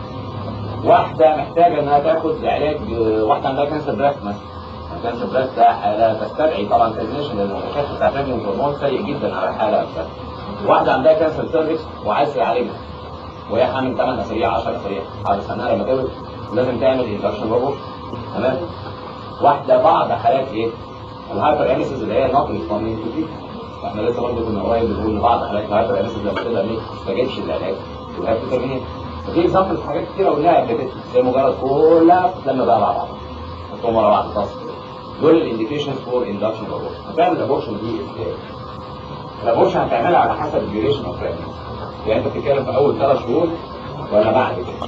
واحدة محتاجة انها تاخد علاج واحدة عندها كانسر بريست مثلا كانسر بريست ده حالة تستدعي طبعا ترميشن لان الكشف بتاع الرجل الهرمون سيء جدا على الحالة نفسها واحدة عندها كانسر سيرفكس وعايز يعالجها وهي حامل 8 اسابيع 10 اسابيع على سنها لما تولد لازم تعمل اندكشن روبوت تمام واحدة بعض حالات ايه؟ الهايبر انيسيس اللي هي نوت ريسبوندينج تو تريتمنت احنا لسه برضه كنا قريب بنقول ان بعض حالات الهايبر انيسيس لما تبدا ما تستجيبش للعلاج وهي بتترمينيت ففي اكزامبلز حاجات كتير قلناها قبل كده زي مجرد كلها بتتلم بقى مع بعض حطهم ورا بعض تصل دول الانديكيشنز فور اندكشن ابورشن هتعمل الابورشن دي ازاي؟ الابورشن هتعملها على حسب الديوريشن اوف يعني انت بتتكلم في اول ثلاث شهور ولا بعد كده؟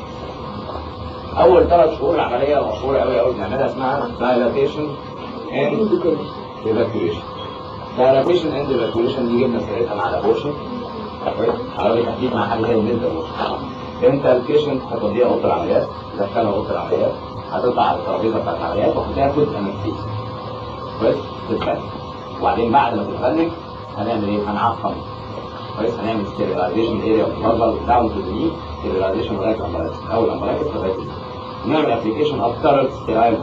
اول ثلاث شهور العمليه مشهوره قوي قوي بنعملها اسمها دايلاتيشن اند ايفاكيويشن دايلاتيشن اند ايفاكيويشن دي جبنا سيرتها مع الابورشن حوالي تحديد مع حاجه زي النسبه انت البيشنت هتوديها اوضه العمليات تدخلها اوضه العمليات هتطلع على الترابيزه بتاعت العمليات وهتاخد انستيزيا كويس تتفنن وبعدين بعد ما تتفنن هنعمل ايه؟ هنعقم كويس هنعمل ستيريلايزيشن اريا اوف مازل داون تو ذا ني ستيريلايزيشن لغايه الامبراكس او الامبراكس لغايه نعمل ابلكيشن اوف كارنت ستيرايل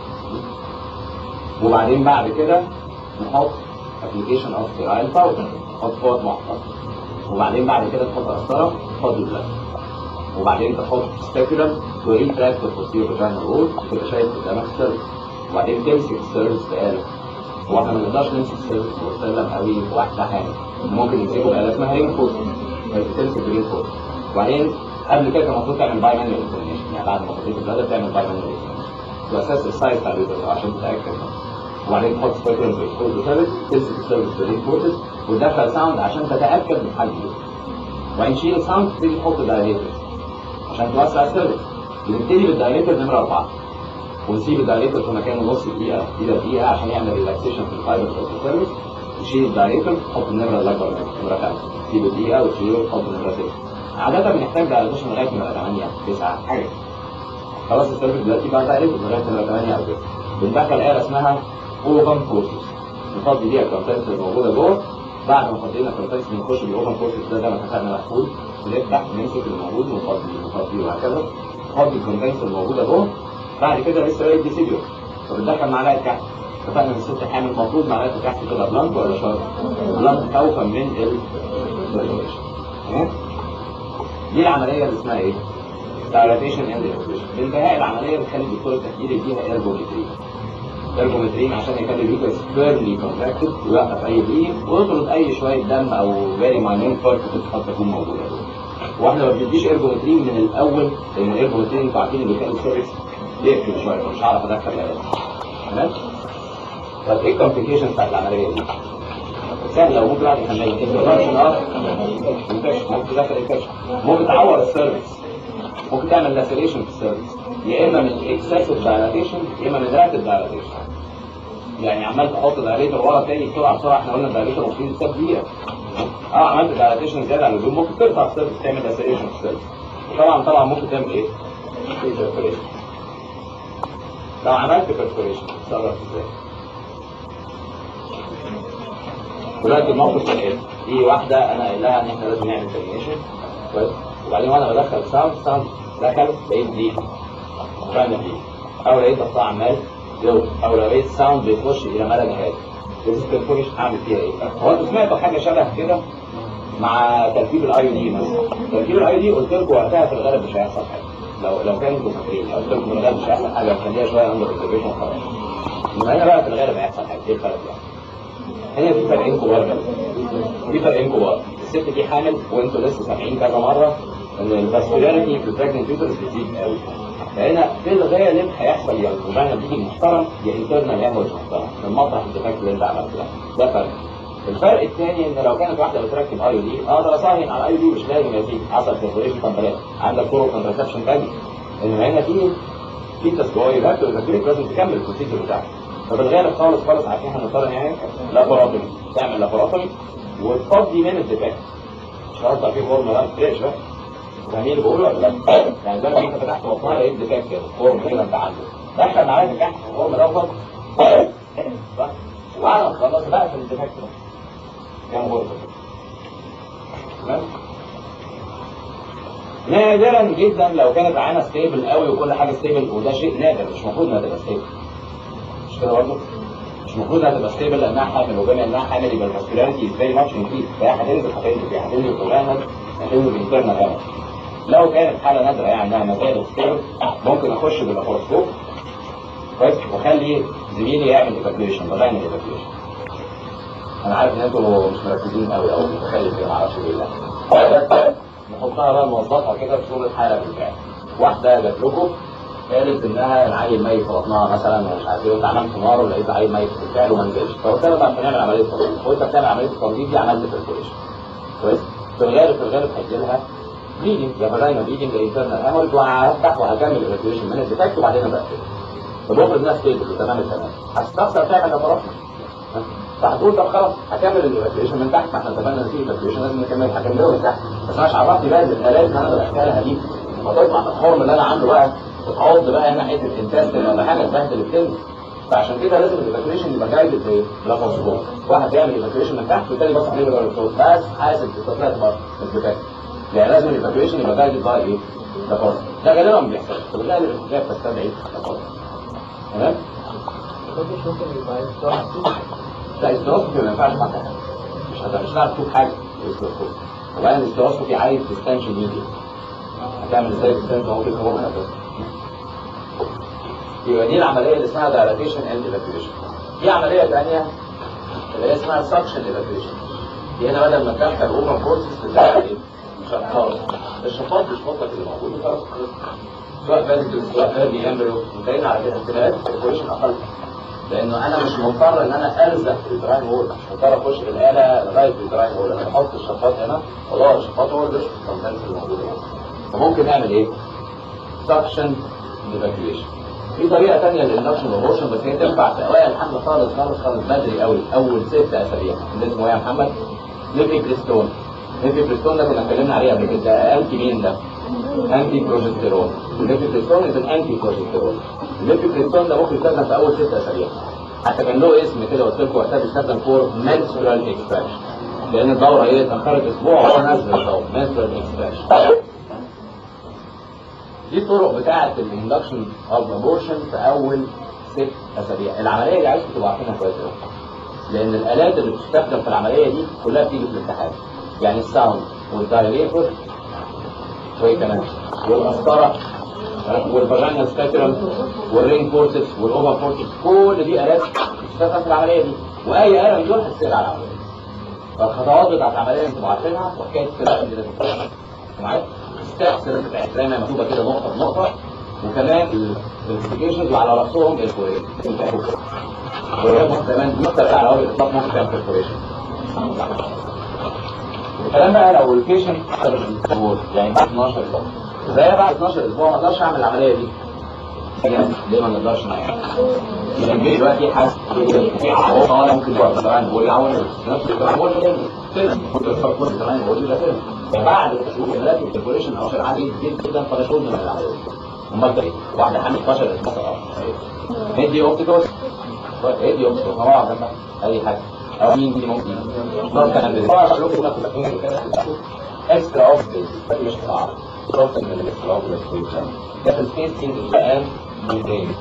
وبعدين بعد كده نحط ابلكيشن اوف ستيرايل باودر نحط فوط محفظ وبعدين بعد كده تحط قسطره تحط البلاك وبعدين تحط سبيكولم وريتراكت البوستيريور فاجينال وول تبقى شايف قدامك سيرف وبعدين تمسك السيرف بآلة واحنا ما نقدرش نمسك السيرف وسلم قوي في واحده حاجه ممكن نمسكه بآلة اسمها رينج فوت تمسك رينج فوت وبعدين قبل كده كان المفروض تعمل باي مانوال اكزامينشن يعني بعد ما خديت البلد تعمل باي مانوال اكزامينشن واساس السايز بتاع الريزلت عشان تتاكد وبعدين تحط سبيكولم في الفوت ثابت تمسك السيرف برينج فوت وتدخل ساوند عشان تتاكد من حجمه وبعدين تشيل الساوند تبتدي تحط دايليتر عشان توسع السيرفس بنبتدي بالدايليتر نمرة أربعة ونسيب الدايليتر في مكانه نص دقيقة إلى دقيقة عشان يعمل ريلاكسيشن في الفايبر بتاعت السيرفس نشيل الدايليتر نحط النمرة الأكبر نمرة خمسة نسيبه دقيقة وتشيله وتحط النمرة ستة عادة بنحتاج دايليتيشن لغاية نمرة 8 9 حاجة خلاص السيرفس دلوقتي بقى دايليتر لغاية نمرة 8 أو 9 بندخل آلة اسمها أوفن فورسز نفضي بيها الكونتنت الموجودة جوه بعد ما فضينا الكونتنت بنخش بالاوفن فورسز ده زي ما اتفقنا مقفول بنفتح نمسك الموجود ونفضي ونفضي وهكذا نفضي الكونتنتس الموجوده جوه بعد كده لسه باقي الديسيديو فبتدخل معلقه كحك اتفقنا ان الست حامل المفروض معلقه الكحك تبقى بلانك ولا شارب؟ بلانك خوفا من الفيرميشن تمام؟ دي العمليه اللي اسمها ايه؟ دايلاتيشن اند انفليشن بانتهاء العمليه بتخلي الدكتور التخدير يديها ايرجومترين ايرجومترين عشان يخلي اليوترس فيرلي كونتراكتد ويوقف اي بليد ويطرد اي شويه دم او فيري ماينور بارت قد تكون موجوده واحنا ما بنديش ايرجومترين من الاول لان الايرجومترين انتوا عارفين اللي كان السيرفكس يقفل شويه فمش هعرف ادخل العلاج تمام؟ طب ايه الكومبليكيشنز بتاعت العمليه دي؟ سهله وممكن واحد يحملها انترودكشن اه infection. ممكن تدخل انفكشن ممكن تعور السيرفكس ممكن تعمل لاسيليشن في السيرفكس يا اما من اكسسيف دايلاتيشن يا اما من رابيد دايلاتيشن يعني عمال تحط دايليتر ورا تاني بسرعه بسرعه احنا قلنا الدايليتر المفروض يتساب دقيقه اه عملت دايلاتيشن زياده عن اللزوم ممكن ترفع السيرفكس تعمل لاسيليشن في السيرفكس وطبعا طبعا ممكن تعمل ايه؟ perforation. لو عملت perforation تتصرف ازاي؟ دلوقتي الموقف كان ايه؟ دي واحده انا قايل لها ان احنا لازم نعمل ترميشن كويس وبعدين وانا بدخل ساوند ساوند دخل لقيت دي فاهم دي او لقيت ضغطها عمال يوم او لو لقيت ساوند بيخش الى مدى نهائي دي perforation اعمل فيها ايه؟ هو انتوا سمعتوا حاجه شبه كده مع تركيب الاي دي مثلا تركيب الاي دي قلت لكم وقتها في الغالب مش هيحصل حاجه لو لو كانوا انتوا فاكرين قلت لكم في الغالب مش هيحصل حاجه خليها شويه اندر اوبزرفيشن خلاص انما هنا بقى في الغالب هيحصل حاجه ايه الفرق يعني؟ هنا في فرقين كبار بقى في فرقين كبار الست دي حامل وانتوا لسه سامعين كذا مره ان الفاسكولاريتي في البريجننت يوترس بتزيد قوي فهنا في الغالب هيحصل يا الفاجينا بتيجي محترم يا انترنال هيموريج محترم من مطرح الديفكت اللي انت عملته ده ده فرق الفرق الثاني ان لو كانت واحده بتركب اي دي اقدر اصهن على الاي دي مش لازم يزيد حصل سيرفيشن كونتراكت عندك طرق كونترسبشن ثانيه انما هنا في في تسجيل لا تذكرك لازم تكمل البروسيجر بتاعك ففي الغالب خالص خالص عارفين هنضطر نعمل لابوراتوري تعمل لابوراتوري وتفضي من الديفكت مش هقطع فيه فورم لا فريش بقى فاهمين اللي بقوله ولا لا؟ يعني زي ما انت فتحت بطنها لقيت ديفكت كده فورم كده انت عنده دخل معاك تحت الفورم الاول صح؟ وبعد ما تخلص بقى في الديفكت ده كام غرفه تمام؟ نادرا جدا لو كانت عينه ستيبل قوي وكل حاجه ستيبل وده شيء نادر مش المفروض انها تبقى ستيبل مش كده برضه؟ مش المفروض انها تبقى ستيبل لانها حامل وبما انها حامل يبقى الفاسكولاريتي از فيري ماتش انكريز فهي هتنزل هتنزل فيها هتنزل كلها هتنزل انترنال هامل لو كانت حاله نادره يعني انها ما زالت ستيبل ممكن اخش باللاباروسكوب كويس واخلي زميلي يعمل ايفاكيويشن ولا يعمل ايفاكيويشن انا عارف ان انتوا مش مركزين قوي او متخيل كده معرفش ليه لا نحطها بقى نوظفها كده في صوره حاله بالفعل واحده جات لكم قالت انها العيل ميت في بطنها مثلا ومش عارف ايه وانت عملت نار ولقيت العيل ميت بالفعل وما نزلش فقلت لها بقى هنعمل عمليه تنظيف وانت بتعمل عمليه التنظيف دي عملت برفوريشن كويس في الغالب في الغالب هيجي لها بليدنج يا فلاينا بليدنج انترنال هامورج وهفتح وهكمل الايفاكيويشن من الديفكت وبعدين ابقى طب افرض الناس ستيبل وتمام التمام هتستخسر تعمل لابوراتوري فهتقول طب خلاص هكمل الايفاكيويشن من تحت ما احنا اتفقنا ان في ايفاكيويشن لازم نكمل هكمله من تحت بس انا مش عرفني بقى الالات اللي انا بدخلها دي وتطلع الحرم اللي انا عنده بقى وتعض بقى هنا حته الانتستين ولا حاجه تبهدل الكلمه فعشان كده لازم الايفاكيويشن يبقى جايد بايه؟ بلافوسبوت واحد يعمل ايفاكيويشن من تحت والتاني بص عليه بالريبورت بس حاسب استطلعت بره الديفكت يعني لازم الايفاكيويشن يبقى جايد باي ايه؟ لافوسبوت ده غالبا ما بيحصلش فبالتالي الاستجابه بتستدعي لافوسبوت تمام؟ لا الاستروسكوبي ما ينفعش مع حاجه مش هت- مش هتعرف تشوف حاجه الاستروسكوبي وبعدين الاستروسكوبي عايز ديستنشن يجي هتعمل ازاي ديستنشن هو في كمان اساسا يبقى دي العمليه اللي اسمها دايلاتيشن اند ايفاكيويشن في عمليه ثانيه اللي هي اسمها سكشن ايفاكيويشن دي هنا بدل ما تدخل اوبن كورسز بتدخل ايه؟ شفاط الشفاط بيشفط لك اللي موجود وخلاص خلص. سواء فازيكل سواء فيربي امبريو انتهينا على كده احتمالات الايفاكيويشن اقل لانه انا مش مضطر ان انا الزق في الدراين وول مش مضطر اخش بالاله لغايه الدراين وول انا بحط الشفاط هنا والله الشفاط هو اللي بيشفط الكونتنتس اللي موجوده هنا فممكن نعمل ايه؟ سكشن ايفاكيويشن في طريقه ثانيه للاندكشن والموشن بس هي تنفع في اوائل الحمل خالص خالص خالص بدري قوي اول ست اسابيع اللي اسمه ايه يا محمد؟ نيفي بريستون نيفي بريستون ده كنا اتكلمنا عليه قبل كده انتي مين ده؟ انتي بروجستيرون النيفي بريستون از انتي بروجستيرون النيفي بريستون ده ممكن يستخدم في اول ست اسابيع حتى كان له اسم كده قلت لكم وقتها بيستخدم فور menstrual اكسبانشن لان الدوره ايه اتاخرت اسبوع وانا نازل الدوره menstrual اكسبانشن دي الطرق بتاعه الاندكشن اوف ابورشن في اول ست اسابيع العمليه اللي عايزكم تبقوا عارفينها كويس قوي لان الالات اللي بتستخدم في العمليه دي كلها بتيجي في الامتحان يعني الساوند والدايليتور وايه كمان والقسطره والفاجينال سبيكترم والرينج فورسز والاوفر فورسز كل دي الات بتستخدم في العمليه دي واي اله من دول هتسال على العمليه فالخطوات بتاعت العمليه انتوا عارفينها وحكايه الفرق اللي لازم معايا ستابس اللي بتاعت زي ما مكتوبه كده نقطه بنقطه وكمان الانفستيجيشنز وعلى راسهم الكوريشن كمان نقطه على اول الاطلاق ممكن تعمل كوريشن الكلام بقى لو البيشنت اسبوع يعني بعد 12 اسبوع زي بعد 12 اسبوع ما اقدرش اعمل العمليه دي ليه ما نقدرش نعمل البيت دلوقتي حاسس هو اه ممكن يبقى طبعا بقول يعمل نفس الكلام بقول كده فيلم كنت بفكر كمان بقول ده فيلم بعد الشهور ثلاثه الديكوريشن او شيء عادي جدا فده شغل من العمليه امال ده ايه؟ واحده حامل 12 اسبوع ادي اوبتيكوس ادي اوبتيكوس ما بعرف اي حاجه او مين دي ممكن ده كان اكسترا اوبتيكوس مش صعب صوت من الاكسترا اوبتيكوس ده في الفيسنج الان ميدين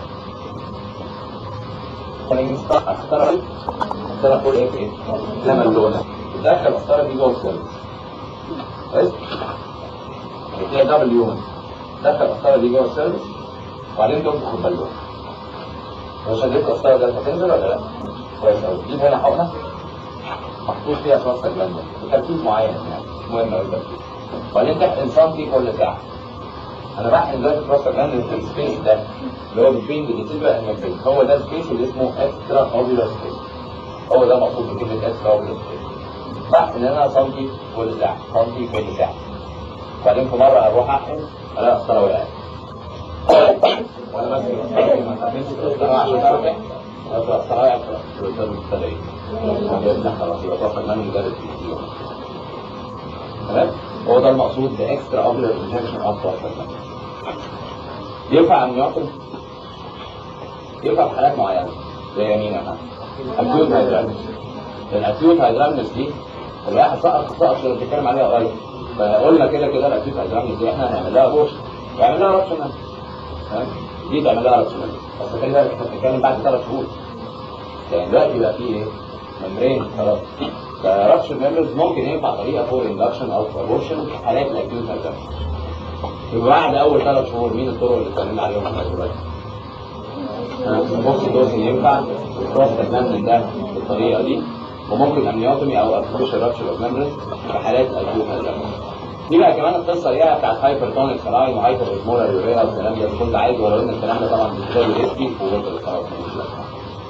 كان يستطيع اختار اختار اقول ايه ايه لما اللونه دخل اختار دي جوه السيرفس كويس هتلاقي دبليو دخل القسطره دي جوه السيرفس وبعدين تنفخ البالون مش هديك القسطره ده هتنزل ولا لا؟ كويس قوي دي هنا حقنه محطوط فيها فاست جلاند بتركيز معين يعني مهم قوي التركيز وبعدين تحقن سنتي كل ساعه انا بحقن دلوقتي فاست جلاند في السبيس ده اللي هو بين الديتيبرا الممبرين هو ده السبيس اللي اسمه اكسترا اوبيولار سبيس هو ده مقصود بكلمه اكسترا اوبيولار سبيس بحقن انا سنتي كل ساعه سنتي كل ساعه وبعدين في مرة أروح أحقن ألاقي القسطرة وقعت وأنا ماسك القسطرة ما تحملش القسطرة عشان أرجع أطلع القسطرة وقعت قدام الثلاثة وجبنا خلاص يبقى طاقة المال مجرد كتير تمام هو ده المقصود بإكسترا أوبلر انجكشن أوف طاقة ينفع أن يعطل ينفع في حالات معينة زي مين أنا أكيوت هيدرامنس الأكيوت هيدرامنس دي الواحد سقط سقط اللي بتتكلم عليها قريب فقلنا كده كده الاكيد هيدرامنس دي احنا هنعمل لها بوش يعمل لها رابشن دي تعمل لها رابشن بس كده احنا بنتكلم بعد ثلاث شهور يعني دلوقتي بقى فيه ايه؟ ممبرين خلاص فرابشن ميمبرز ممكن ينفع طريقه فور اندكشن او فوربوشن في حالات الاكيوت هيدرامنس يبقى بعد اول ثلاث شهور مين الطرق اللي اتكلمنا عليهم لغايه دلوقتي؟ بوكس دوزنج ينفع الكروس تجمل ده بالطريقه دي وممكن امنيوتومي او ارتفيشال رابشر اوف ميمبرز في حالات الاكيوت هيدرامنس دي بقى كمان القصه اللي هي بتاعت هايبرتونيك سلاين وهايبر اسمولار يوريا والكلام ده كنت عايز ولو ان الكلام ده طبعا بالنسبه لي ريسكي ووصل خلاص مش لازم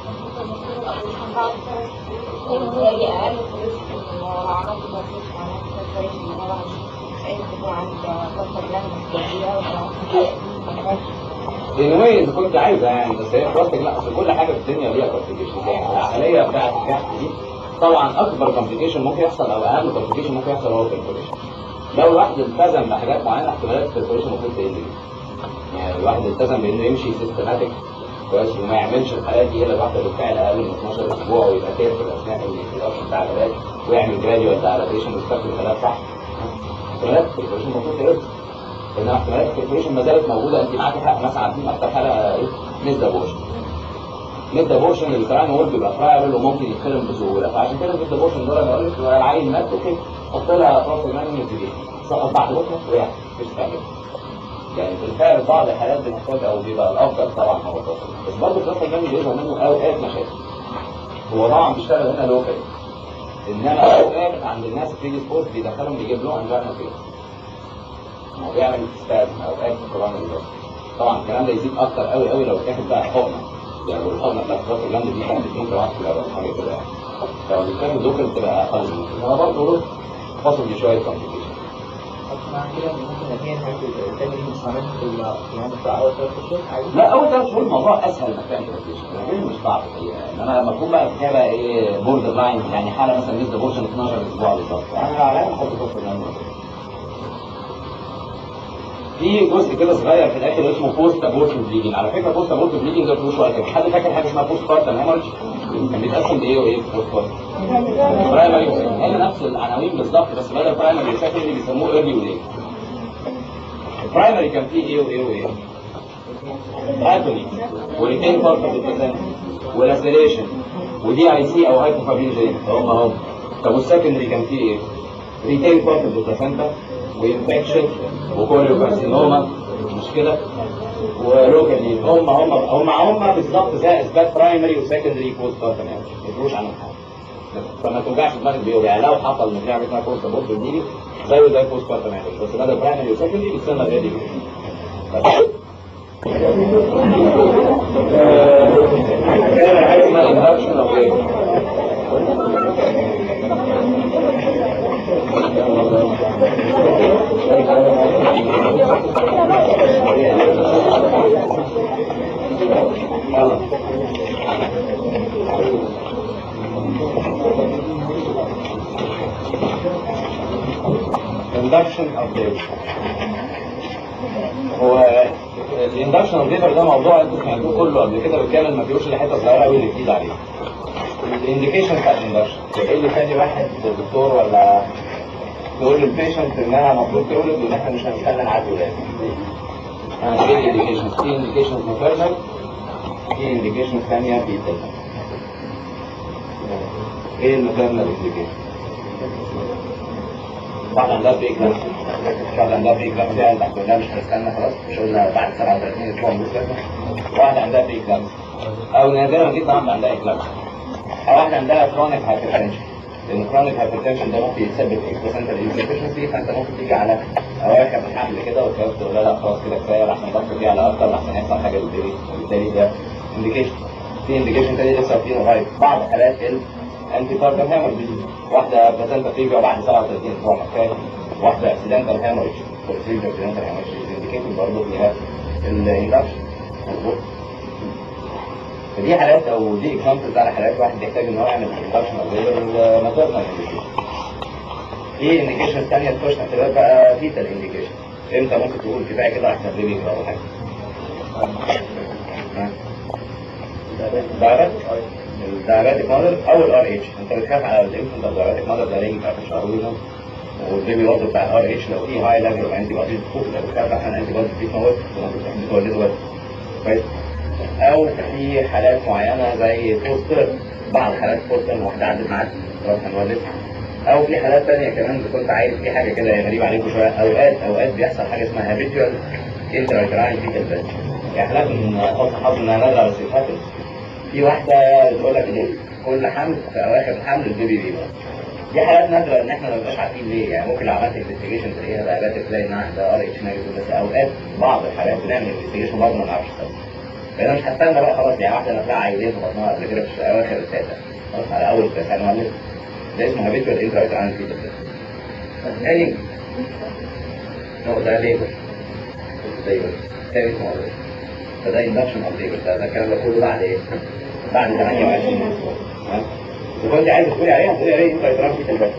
anyway اذا كنت عايزه يعني بس هي بلاستيك لا اصل كل حاجه في الدنيا ليها كومبليكيشن يعني العمليه بتاعت الجرح دي طبعا اكبر كومبليكيشن ممكن يحصل او اهم كومبليكيشن ممكن يحصل هو البرفوريشن لو الواحد التزم بحاجات معينه احتمالات البرفوريشن المفروض تقل جدا يعني الواحد التزم بانه يمشي سيستماتيك كويس وما يعملش الحالات دي الا الواحده بالفعل اقل من 12 اسبوع ويبقى كده في الاثناء الاصل بتاع العلاج ويعمل جراديوال دايلاتيشن ويستخدم العلاج صح احتمالات البرفوريشن المفروض تقل انما احتمالات البرفوريشن ما زالت موجوده انت معاكي حق مثلا عارفين اكتر حاله ايه نسبه بورشن ميد بورشن الكراين وورد بيبقى فرايبل وممكن يتخرم بسهوله فعشان كده ميد بورشن دول انا بقول لك لو العيل مات اوكي حط لها فراس الماني من الجديد سقط بعد بكره وقع مش تعمل يعني بالفعل بعض الحالات بنحتاج او بيبقى الافضل طبعا هو الفراس بس برضه فراس الماني بيظهر منه اوقات مشاكل هو طبعا بيشتغل هنا لوكال انما اوقات عند الناس في سبورت بيدخلهم بيجيب له انجانا فيه هو بيعمل سبازم اوقات كورونا طبعا الكلام ده يزيد اكتر قوي قوي لو اتاخد بقى حقنه يعني الحقنه بتاعت راس الجنب دي كانت 2 كيلو كيلو حاجه كده يعني لو بتاخد دوكر بتبقى اقل من كده هو برضه فاصل بشويه كومبليكيشن لا اول ثلاث شهور الموضوع اسهل انك تعمل كومبليكيشن مش صعب الحقيقه انما لما تكون بقى فيها بقى ايه بوردر لاين يعني حاله مثلا نسبه بورشن 12 اسبوع بالظبط يعني على احط دوكر في جزء كده صغير في الاخر اسمه بوست ابورشن بليدنج على فكره بوست ابورشن بليدنج ده ملوش وقت حد فاكر حاجه اسمها بوست بارتم هيمورج كان بيتقسم لايه وايه في بوست بارتم برايمري هي نفس العناوين بالظبط بس بدل برايمري سكندري بيسموه ايرلي وليت البرايمري كان فيه ايه وايه وايه اتوني وريتين بارت اوف ذا ولاسيليشن ودي اي سي او هايبوفابيلجين هم هم طب والسكندري كان فيه ايه؟ ريتين بارت اوف ذا وانفكشن وكوريوكارسينوما مش كده؟ ولوكالي هم هم هم هم بالظبط زي اثبات برايمري وسكندري كوز بارت ما يفرقوش عنهم حاجه فما توجعش دماغك بيهم يعني لو حصل ان في حاجه اسمها كوز بارت دي زيه زي كوز بارت ما بس بدل برايمري وسكندري بيستنى غير دي كان حاجه اسمها اندكشن او ايه؟ induction of labor هو الاندكشن اوف ليبر ده موضوع انتوا سمعتوه كله قبل كده بالكامل ما فيهوش الا حته صغيره قوي اللي جديد عليه الانديكيشن بتاع الاندكشن ايه اللي خلي واحد دكتور ولا تقول للبيشنت انها المفروض تولد وان احنا مش هنستنى نعدي الولاده انا ايه الانديكيشن في انديكيشن ماتيرنال في انديكيشن ثانيه في التلفزيون ايه الماتيرنال انديكيشن واحد عندها بريك لانس واحد عندها بريك لانس يعني تحت قلنا مش هنستنى خلاص مش قلنا بعد 37 اسبوع مستنى واحد عندها بريك لانس او نادرا جدا واحد عندها اكلامس او واحد عندها كرونيك هايبرتنشن لان كرونيك هايبرتنشن ده ممكن يسبب اكسبسنتال انسفشنسي فانت ممكن تيجي على اواخر الحمل كده وتقول تقول لا لا خلاص كده كفايه راح نضغط فيه على اكتر عشان يحصل حاجه للبيبي وبالتالي ده انديكيشن في انديكيشن تاني لسه فيه قريب بعض حالات الانتي بارتم هيموريج واحده بلاسنتا فيبيا بعد 37 اسبوع محتاج واحده اكسيدنتال هيموريج بروسيجر اكسيدنتال هيموريج انديكيشن برضه فيها الاندكشن مظبوط فدي حالات او دي اكزامبلز على حالات واحد يحتاج ان هو يعمل اندكشن او غير ماتيرنال في انديكيشن ثانيه تخش تحت بقى فيتال انديكيشن امتى ممكن تقول كفايه كده احسن بيبي او حاجه دايركت الدايركت مادر او الار اتش انت بتخاف على الانفنت الدايركت مادر ده رينج بتاع الشهرين والبيبي برضه بتاع الار اتش لو في هاي ليفل اوف انتي بوديز تخوف انت بتخاف عشان انتي بوديز دي تموت وممكن تولد ولد كويس او في حالات معينه زي بوستر بعض حالات بوستر واحده عدت معاك خلاص هنولد او في حالات ثانيه كمان اذا كنت عارف في حاجه كده غريبه عليكم شويه اوقات اوقات بيحصل حاجه اسمها هابيتوال انترايتراين فيتال بس يعني حالات من حسن حظ انها نازله على السيفات في واحده بتقول لك ايه كل حمل في اواخر الحمل البيبي بيبقى دي حالات نادره ان احنا ما بنبقاش عارفين ليه يعني ممكن لو عملت انفستيجيشن تلاقيها بقى تلاقي انها عندها ار اتش نيجاتيف بس اوقات بعض الحالات بنعمل انفستيجيشن برضه ما نعرفش السبب فانا مش هستنى بقى خلاص يعني واحده نطلع عيلين في بطنها قبل كده في اواخر السادة خلاص على اول التاسع نولد ده اسمه هابيتوال انترايتراين فيتال تاني هو ده ليبر ليبر تاني اسمه ليبر فده اندكشن اوف ليبر ده الكلام ده كله بعد ايه؟ بعد 28 اسبوع اذا كنت عايز تقولي عليها تقولي عليه انترايتراين فيتال بس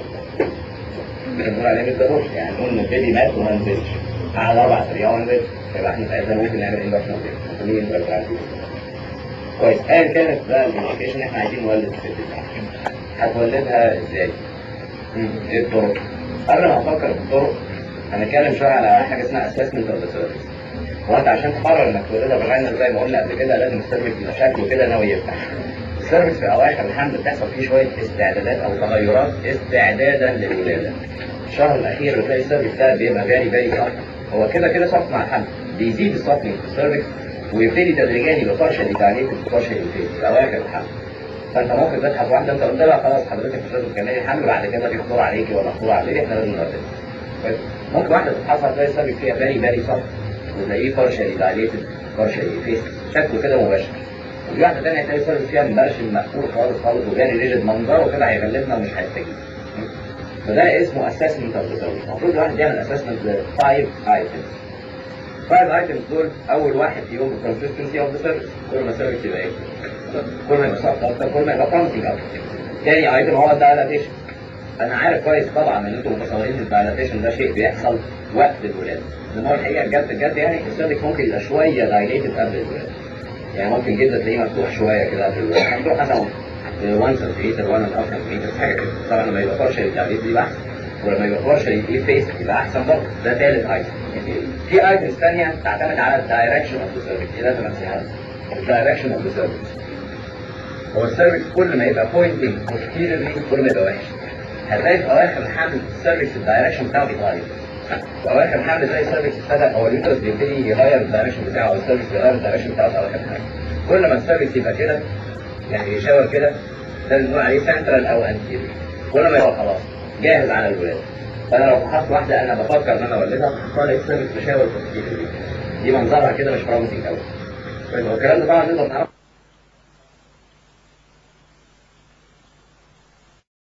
بنقول عليه ما تقدرش يعني نقول ان البيبي مات وما نزلش قعد اربع اسابيع وما نزلش يبقى احنا ساعتها ممكن نعمل اندكشن اوف ليبر نسميه انترايتراين فيتال كويس ايا كانت بقى الانديكيشن احنا عايزين نولد الست دي هتولدها ازاي؟ ايه الطرق؟ قبل ما افكر في الطرق هنتكلم شويه على حاجه اسمها اسسمنت اوف ذا سيرفيس هو انت عشان تقرر انك تولدها بالعين زي ما قلنا قبل كده لازم السيرفيس يبقى شكله كده ناوي يفتح السيرفيس في اواخر الحمل بتحصل فيه شويه استعدادات او تغيرات استعدادا للولاده الشهر الاخير بتلاقي السيرفيس ده بيبقى فيري فيري صح هو كده كده صف مع الحمل بيزيد الصف في السيرفيس ويبتدي تدريجيا يبقى بارشلي تعليق بارشلي في اواخر الحمل فانت ممكن تبحث واحده انت قلت لها خلاص حضرتك مش لازم تكملي الحمل بعد كده في خطوره عليكي ولا خطوره عليكي احنا لازم نردد ممكن واحده تتحصل تلاقي السبب فيها فيري فيري صح وتلاقيه بارشلي دايليتد بارشلي فيس شكله كده مباشر وفي واحده ثانيه تلاقي السبب فيها مبرشم مقفول خالص خالص وجاري ريجد منظره كده هيغلبنا ومش هيستجيب فده اسمه اسسمنت اوف ذا المفروض الواحد يعمل اسسمنت ل 5 ايتمز فايف ايتمز دول اول واحد فيهم الكونسستنسي اوف ذا سيرفيس كل ما السيرفيس يبقى ايه؟ كل ما يبقى صح اكتر كل ما يبقى بروميسنج اكتر. تاني ايتم هو الدايلاتيشن. انا عارف كويس طبعا ان انتم متصورين ان الدايلاتيشن ده شيء بيحصل وقت الولاده. لان هو الحقيقه بجد بجد يعني السيرفيس ممكن يبقى شويه دايليتد قبل الولاده. يعني ممكن جدا تلاقيه مفتوح شويه كده قبل الولاده. مفتوح مثلا 1 سنتيمتر 1 1 سنتيمتر حاجه كده. طبعا لما يبقى بارشل دايليتد يبقى احسن. ولما يبقى بارشل ايه فيس يبقى احسن برضه. ده ثالث ايتم. في ايتمز ثانيه تعتمد على الدايركشن اوف ذا سيرفكس دي لازم امسكها الدايركشن اوف ذا سيرفكس هو السيرفكس كل ما يبقى بوينتنج posteriorly كل ما يبقى وحش هتلاقي في اواخر الحمل السيرفكس الدايركشن بتاعه بيتغير في اواخر الحمل زي السيرفكس ابتدى هو اليوترس بيبتدي يغير الدايركشن بتاعه او السيرفكس بيغير الدايركشن بتاعه في اواخر الحمل كل ما السيرفكس يبقى كده يعني يشاور كده ده اللي بنقول عليه سنترال او انتيريور كل ما يبقى خلاص جاهز على الولاده فانا لو فحصت واحده انا بفكر ان انا اولدها هحطها لقيت سيرفكس مشاور posteriorly دي منظرها كده مش بروميسنج قوي طيب هو الكلام ده طبعا نقدر نعرفه